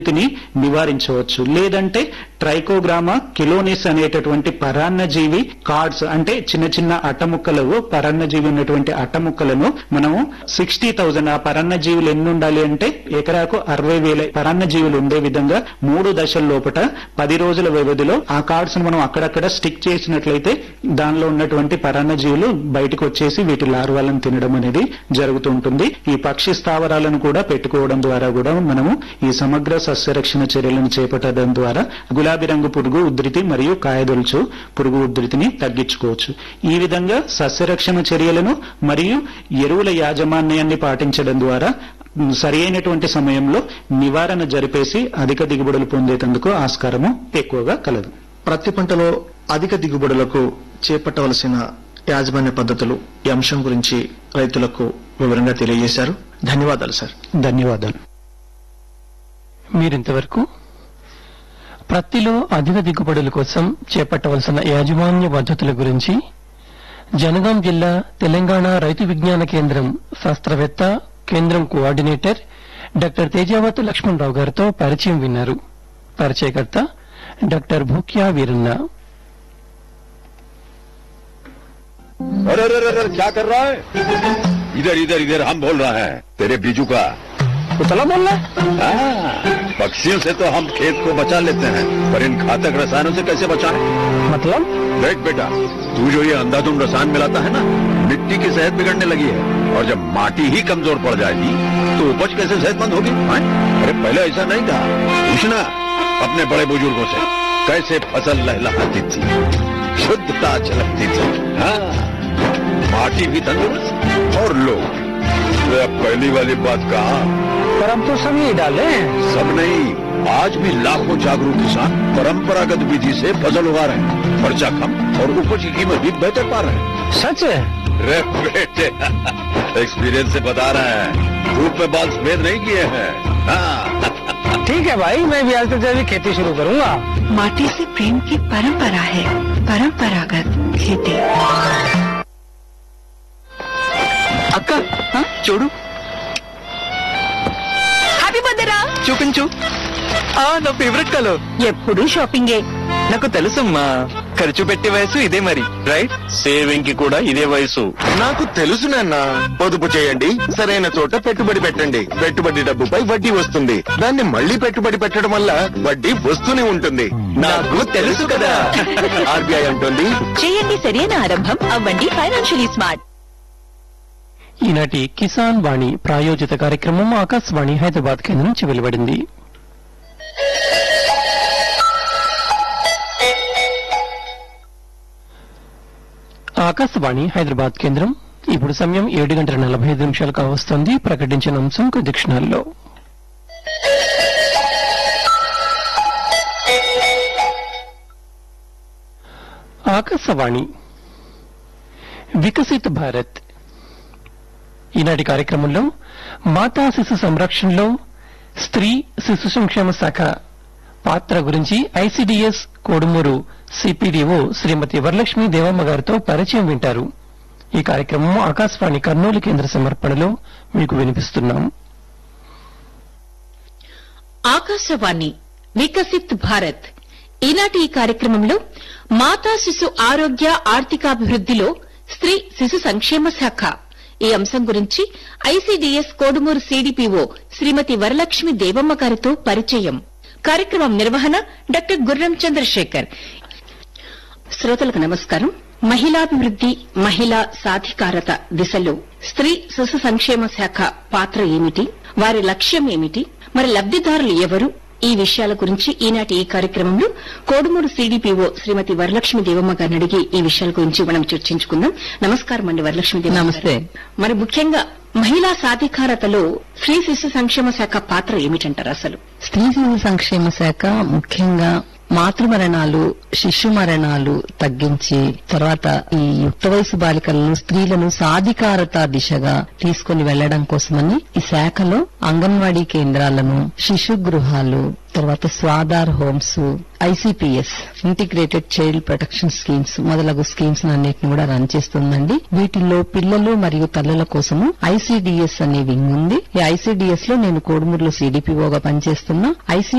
ని నివారించవచ్చు లేదంటే ట్రైకోగ్రామా కిలోనిస్ అనేటటువంటి పరాన్నజీవి కార్డ్స్ అంటే చిన్న చిన్న అట్టముక్కలు పరాన్నజీవి ఉన్నటువంటి అట్టముక్కలను మనము సిక్స్టీ థౌజండ్ ఆ పరాన్నజీవులు ఎన్ని ఉండాలి అంటే ఎకరాకు అరవై వేల పరాన్నజీవులు ఉండే విధంగా మూడు దశల లోపట పది రోజుల వ్యవధిలో ఆ కార్డ్స్ మనం అక్కడక్కడ స్టిక్ చేసినట్లయితే దానిలో ఉన్నటువంటి పరాన్నజీవులు బయటకు వచ్చేసి వీటి లార్వాలను తినడం అనేది జరుగుతూ ఉంటుంది ఈ పక్షి స్థావరాలను కూడా పెట్టుకోవడం ద్వారా కూడా మనము ఈ సమగ్ర సస్యరక్షణ చర్యలను చేపట్టడం ద్వారా గులాబీ రంగు పురుగు ఉధృతి మరియు కాయదొలుచు పురుగు ఉధృతిని తగ్గించుకోవచ్చు ఈ విధంగా సస్యరక్షణ చర్యలను మరియు ఎరువుల యాజమాన్యాన్ని పాటించడం ద్వారా సరి అయినటువంటి సమయంలో నివారణ జరిపేసి అధిక దిగుబడులు పొందేందుకు ఆస్కారము ఎక్కువగా కలదు ప్రతి పంటలో అధిక దిగుబడులకు చేపట్టవలసిన యాజమాన్య పద్ధతులు ఈ అంశం గురించి రైతులకు వివరంగా తెలియజేశారు ధన్యవాదాలు సార్ ధన్యవాదాలు మీరింతవరకు ప్రత్తిలో అధిక దిగుబడుల కోసం చేపట్టవలసిన యాజమాన్య పద్ధతుల గురించి జనగాం జిల్లా తెలంగాణ రైతు విజ్ఞాన కేంద్రం శాస్త్రవేత్త కేంద్రం కోఆర్డినేటర్ డాక్టర్ తేజావత్ లక్ష్మణరావు గారితో పరిచయం విన్నారు పరిచయకర్త డాక్టర్ భూక్యా వీరన్న अरे अरे अरे क्या कर रहा है इधर इधर इधर हम बोल रहा है तेरे बीजू का కుతలా మొల్లా हाँ, पक्षियों से तो हम खेत को बचा लेते हैं पर इन घातक रसायनों से कैसे बचाएं? మతలం देख बेटा तू जो ये अंधाधुंध रसायन मिलाता है ना मिट्टी की सेहत बिगड़ने लगी है और जब माटी ही कमजोर पड़ जाएगी तो उपज कैसे सेहतमंद होगी हाँ? अरे पहले ऐसा नहीं था पूछना अपने बड़े बुजुर्गों से कैसे फसल लहलहाती थी शुद्धता झलकती थी हाँ माटी भी तंदुरुस्त और लोग अरे अब पहली वाली बात कहा पर हम तो सब यही डाले सब नहीं आज भी लाखों जागरूक किसान परंपरागत विधि से फसल उगा रहे हैं खर्चा कम और उपज की कीमत भी बेहतर पा रहे हैं सच है रे बेटे एक्सपीरियंस से बता रहे हैं धूप में बाल सफेद नहीं किए हैं हाँ ठीक है भाई मैं भी आज से जैविक खेती शुरू करूंगा माटी से प्रेम की परंपरा है परंपरागत खेती అక్క చూడు హ్యాపీ బర్త్డేరా చూపించు ఆ నా ఫేవరెట్ కలర్ ఎప్పుడు షాపింగే నాకు తెలుసమ్మా ఖర్చు పెట్టే వయసు ఇదే మరి రైట్ సేవింగ్ కి కూడా ఇదే వయసు నాకు తెలుసు నాన్న పొదుపు చేయండి సరైన చోట పెట్టుబడి పెట్టండి పెట్టుబడి డబ్బుపై వడ్డీ వస్తుంది దాన్ని మళ్ళీ పెట్టుబడి పెట్టడం వల్ల వడ్డీ వస్తూనే ఉంటుంది నాకు తెలుసు కదా ఆర్బీఐ అంటుంది చేయండి సరైన ఆరంభం అవ్వండి ఫైనాన్షియలీ స్మార్ట్ ఈనాటి కిసాన్ వాణి ప్రాయోజిత కార్యక్రమం ఆకాశవాణి హైదరాబాద్ కేంద్రం నుంచి వెలువడింది ఆకాశవాణి హైదరాబాద్ కేంద్రం ఇప్పుడు సమయం ఏడు గంటల నలభై ఐదు నిమిషాలు కావస్తోంది ప్రకటించిన అంశం కొద్ది క్షణాల్లో ఆకాశవాణి వికసిత్ భారత్ ఈనాటి కార్యక్రమంలో మాతా శిశు సంరక్షణలో స్త్రీ శిశు సంక్షేమ శాఖ పాత్ర గురించి ఐసీడీఎస్ కోడుమూరు సిపిడిఓ శ్రీమతి వరలక్ష్మి దేవమ్మ గారితో పరిచయం వింటారు ఈ కార్యక్రమం ఆకాశవాణి కర్నూలు కేంద్ర సమర్పణలో మీకు వినిపిస్తున్నాం ఆకాశవాణి వికసిత్ భారత్ ఈనాటి ఈ కార్యక్రమంలో మాతా శిశు ఆరోగ్య ఆర్థికాభివృద్దిలో స్త్రీ శిశు సంక్షేమ శాఖ ఈ అంశం గురించి ఐసీడీఎస్ కోడుమూరు సీడీపీఓ శ్రీమతి వరలక్ష్మి దేవమ్మ గారితో పరిచయం కార్యక్రమం నిర్వహణ డాక్టర్ గుర్రం చంద్రశేఖర్ శ్రోతలకు నమస్కారం మహిళాభివృద్ది మహిళా సాధికారత దిశలో స్త్రీ శిశు సంక్షేమ శాఖ పాత్ర ఏమిటి వారి లక్ష్యం ఏమిటి మరి లబ్దిదారులు ఎవరు ఈ విషయాల గురించి ఈనాటి ఈ కార్యక్రమంలో కోడుమూరు సీడీపీఓ శ్రీమతి వరలక్ష్మి దేవమ్మ గారిని అడిగి ఈ విషయాల గురించి మనం చర్చించుకుందాం నమస్కారం అండి వరలక్ష్మి దేవమ్మ నమస్తే. మరి ముఖ్యంగా మహిళా సాధికారతలో స్త్రీ శిశు సంక్షేమ శాఖ పాత్ర ఏమిటంటారు అసలు స్త్రీ శిశు సంక్షేమ శాఖ ముఖ్యంగా మాతృ మరణాలు శిశు మరణాలు తగ్గించి తర్వాత ఈ యుక్త వయసు బాలికలను స్త్రీలను సాధికారత దిశగా తీసుకుని వెళ్లడం కోసమని ఈ శాఖలో అంగన్వాడీ కేంద్రాలను శిశు గృహాలు తర్వాత Swadhar homes ICPS integrated child protection schemes మొదలగు స్కీమ్స్ అన్నిటిని కూడా రన్ చేస్తుందండి వీటిల్లో పిల్లలు మరియు తల్లుల కోసము ఐసిడిఎస్ అనే వింగ్ ఉంది ఈ ఐసిడిఎస్ లో నేను కోడుమూరులో సిడిపిఓగా పనిచేస్తున్నా ఐసి